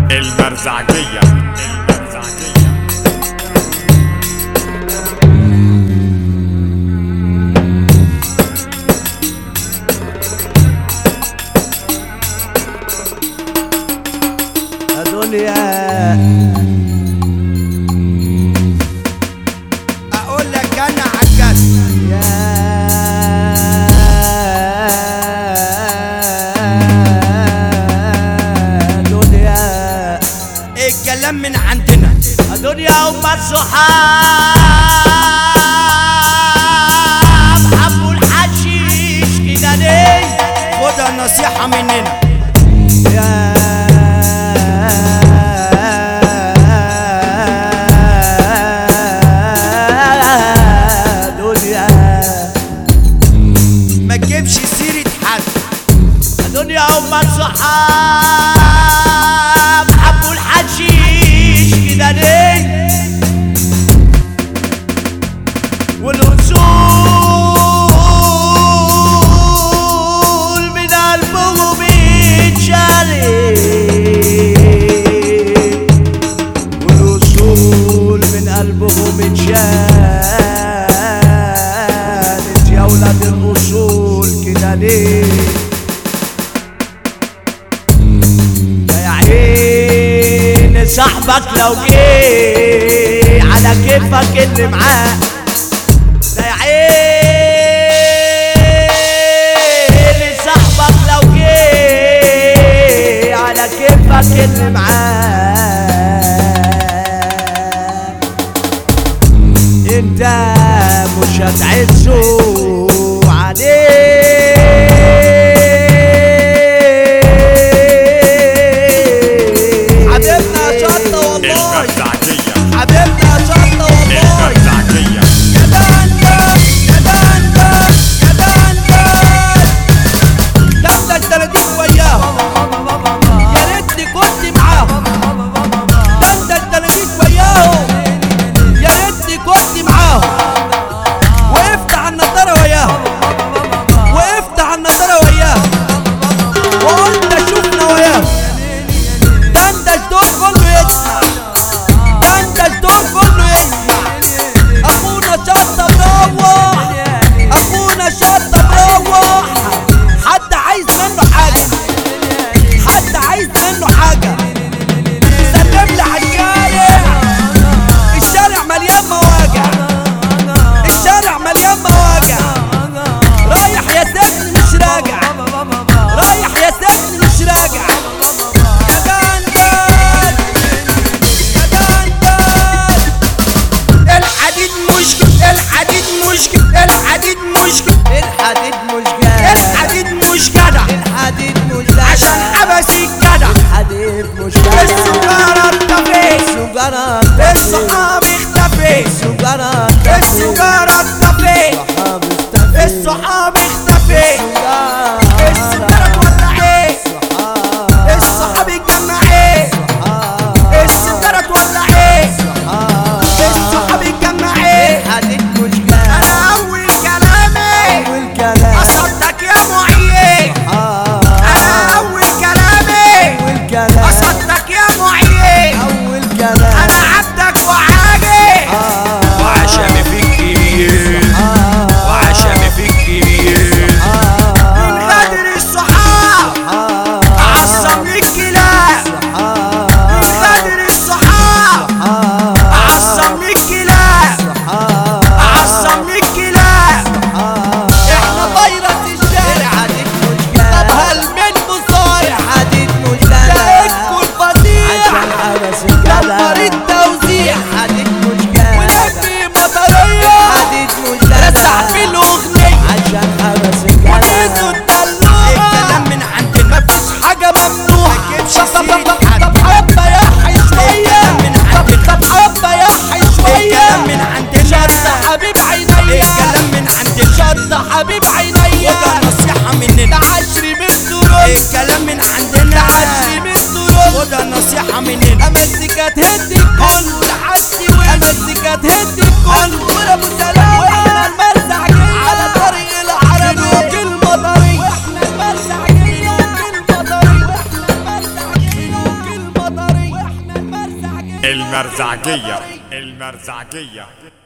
المرزعجية المرزعجية يا دنيا اقول لك انا عجزت يا دنيا الكلام من عندنا يا دنيا أم الصحاب حبوا الحشيش كده ليه خدها نصيحة مننا يا دنيا ما تجيبش سيرة حد دنيا أم الصحاب حبوا الحشيش كده ليه والوصول من قلبهم يتشالي والوصول من قلبهم اتشالت يا ولاد الأصول كده ليه يا عيني صاحبك لو جه على كيفك اللي معاه ده يا عيني صاحبك لو جه على كيفك اللي معاه انت مش هتعزه عليه حبيبنا يا شطة والله المرزعجية حبيبنا يا شطة والله المرزعجية يا دندن يا دندن يا دندن دندن تلاتين وياهم يا ريتني كنت معاهم دندن تلاتين وياهم يا ريتني كنت معاهم وقفت على النضارة وياهم وقفت على النضارة وياهم وقلت اشوف نواياهم دندش دول كله يسمع دندش دول كله يسمع اخونا شطه مروح اخونا شطه مروح حد عايز منه حاجه حد عايز منه حاجه سلم لي على الشارع الشارع مليان مواجع الشارع مليان مواجع رايح يا سجن مش راجع رايح يا سجن مش راجع يا دندن يا دندن الحديد مشكل الحديد مشكل الحديد مشكل الحديد مش جاي الحديد مش جدع الحديد مش جاي عشان حبس الجدع الحديد مش جاي السجارة اختفت السجارة الصحاب اختفت السجارة السجارة اختفت صحاب اختفي الصحاب اختفت السجارة ولعت الصحاب اتجمعت السجارة اتولعت الصحاب اتجمعت الحديد مش جاي انا اول كلامي أول كلام قصدك يا معين انا اول كلامي أول كلام قصدك يا معين أول كلام انا عبدك وعاجي وعشمي فيك كبير وعشمي فيك كبير من غدر الصحاب عصب للكلاب من غدر الصحاب عصب للكلاب عصب للكلاب احنا فيروس الشارع الحديد مش طب جاي هل من صايع الحديد مش ده جاي اسمه الفظيع عشان حبس دمر الكلام التوزيع الحديد مش جاي ولمي مطرية الحديد مش جاي رزع في الأغنية عشان حبس ونيسوا الكلام الدلوعة الكلام من عندنا مفيش حاجة ممنوعة طب طب طب طب حبة يا حي شوية طب طب حبة يا حي شوية الكلام من عندنا شط حبيب عينيا الكلام من عندنا شط حبيب عينيا وده نصيحة مننا ده عشري من دروس الكلام من عندنا ده عشري من دروس وده نصيحة مننا أمزيكا تهد الكل لحد وين أمزيكا تهد الكل ورا أبو سلام واحنا المرزع جاي على طريق العربي فلوك المطري واحنا المرزع جاي فلوك المطري واحنا المرزع جاي فلوك المطري المرزعجية المرزعجية